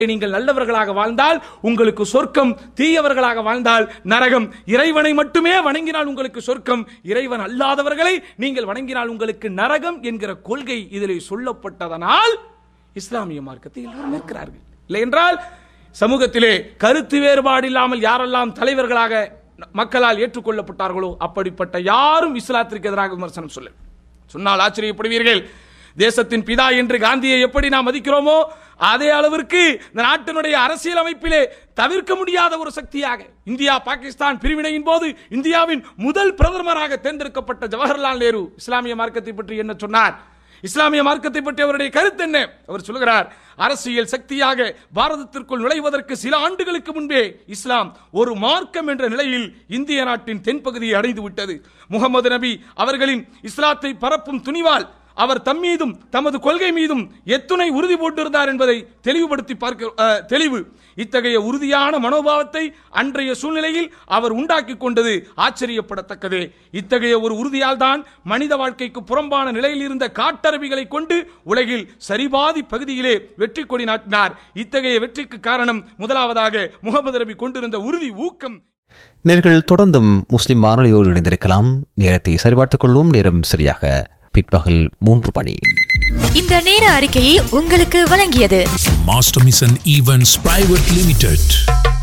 நீங்கள் நல்லவர்களாக வாழ்ந்தால் உங்களுக்கு சொர்க்கம் தீயவர்களாக வாழ்ந்தால் நரகம் இறைவனை மட்டுமே வணங்கினால் உங்களுக்கு சொர்க்கம் இறைவன் அல்லாதவர்களை நீங்கள் வணங்கினால் உங்களுக்கு நரகம் என்கிற கொள்கை இதிலே சொல்லப்பட்டதனால் இஸ்லாமிய மார்க்கத்தை எல்லோரும் இருக்கிறார்கள் இல்லை என்றால் சமூகத்திலே கருத்து வேறுபாடு இல்லாமல் யாரெல்லாம் தலைவர்களாக மக்களால் ஏற்றுக்கொள்ளப்பட்டார்களோ அப்படிப்பட்ட யாரும் இஸ்லாத்திற்கு எதிராக விமர்சனம் சொல்ல சொன்னால் ஆச்சரியப்படுவீர்கள் தேசத்தின் பிதா என்று காந்தியை எப்படி நாம் மதிக்கிறோமோ அதே அளவிற்கு இந்த நாட்டினுடைய அரசியல் அமைப்பிலே தவிர்க்க முடியாத ஒரு சக்தியாக இந்தியா பாகிஸ்தான் பிரிவினையின் போது இந்தியாவின் முதல் பிரதமராக தேர்ந்தெடுக்கப்பட்ட ஜவஹர்லால் நேரு இஸ்லாமிய மார்க்கத்தை பற்றி என்ன சொன்னார் இஸ்லாமிய மார்க்கத்தை பற்றி அவருடைய கருத்து என்ன அவர் சொல்கிறார் அரசியல் சக்தியாக பாரதத்திற்குள் நுழைவதற்கு சில ஆண்டுகளுக்கு முன்பே இஸ்லாம் ஒரு மார்க்கம் என்ற நிலையில் இந்திய நாட்டின் தென்பகுதியை அடைந்து விட்டது முகமது நபி அவர்களின் இஸ்லாத்தை பரப்பும் துணிவால் அவர் தம் மீதும் தமது கொள்கை மீதும் எத்துணை உறுதி போட்டிருந்தார் என்பதை தெளிவுபடுத்தி பார்க்க அஹ், தெளிவு இத்தகைய உறுதியான மனோபாவத்தை அன்றைய சூழ்நிலையில் அவர் உண்டாக்கி கொண்டது ஆச்சரியப்படத்தக்கதே இத்தகைய ஒரு உறுதியால் தான் மனித வாழ்க்கைக்கு புறம்பான நிலையில் இருந்த காட்டரபிகளை கொண்டு உலகில் சரிபாதி பகுதியிலே வெற்றி கொடி நாட்டினார் இத்தகைய வெற்றிக்கு காரணம் முதலாவதாக முகமது நபி கொண்டிருந்த உறுதி ஊக்கம் நேர்கள் தொடர்ந்தும் முஸ்லிம் வானொலியோடு இணைந்திருக்கலாம் நேரத்தை சரிபார்த்துக் கொள்வோம் நேரம் சரியாக பிற்பகல் மூன்று மணி இந்த நேர அறிக்கையை உங்களுக்கு வழங்கியது Master Mission Events Private Limited.